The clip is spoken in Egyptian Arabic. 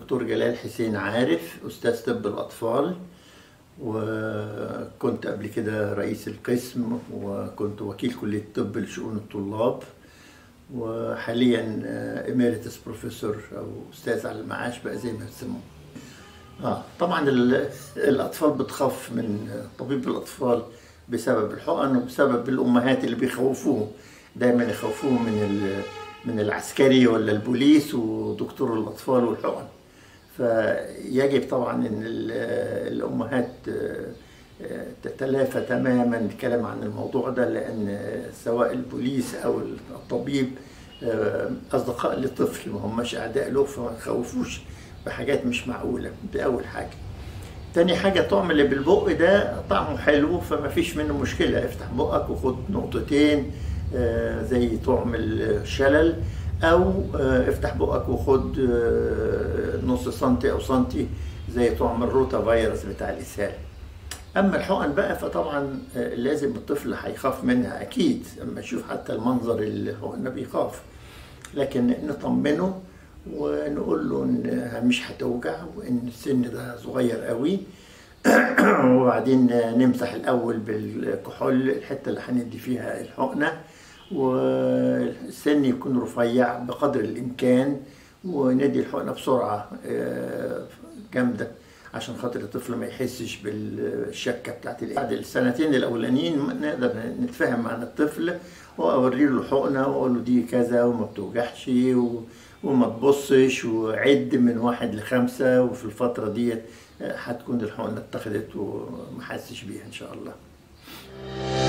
دكتور جلال حسين عارف أستاذ طب الأطفال وكنت قبل كده رئيس القسم وكنت وكيل كلية طب لشؤون الطلاب وحاليا إميريتس بروفيسور أو أستاذ على المعاش بقى زي ما بيسموه آه طبعا ال- الأطفال بتخاف من طبيب الأطفال بسبب الحقن وبسبب الأمهات اللي بيخوفوهم دايما يخوفوهم من ال- من العسكري ولا البوليس ودكتور الأطفال والحقن فيجب طبعا ان ال- الامهات آه، آه، تتلافى تماما الكلام عن الموضوع ده لان سواء البوليس او الطبيب آه، اصدقاء للطفل ما هماش اعداء له فما تخوفوش بحاجات مش معقوله دي اول حاجه تاني حاجة طعم اللي بالبق ده طعمه حلو فما فيش منه مشكلة افتح بقك وخد نقطتين آه، زي طعم الشلل أو آه، افتح بقك وخد آه، نص سنتي أو سنتي زي طعم الروتا فيروس بتاع الإسهال أما الحقن بقى فطبعا آه، لازم الطفل هيخاف منها أكيد أما يشوف حتى المنظر الحقن بيخاف لكن نطمنه ونقول له ان مش هتوجع وان السن ده صغير قوي وبعدين نمسح الاول بالكحول الحته اللي هندي فيها الحقنه والسن يكون رفيع بقدر الامكان وندي الحقنه بسرعه آه، جامده عشان خاطر الطفل ما يحسش بالشكه بتاعت الإيه. بعد السنتين الاولانيين نقدر نتفاهم مع الطفل واوري له الحقنه واقول له دي كذا وما بتوجعش و... وما تبصش وعد من واحد لخمسه وفي الفتره ديت هتكون الحقنه اتخذت وما حسش بيها ان شاء الله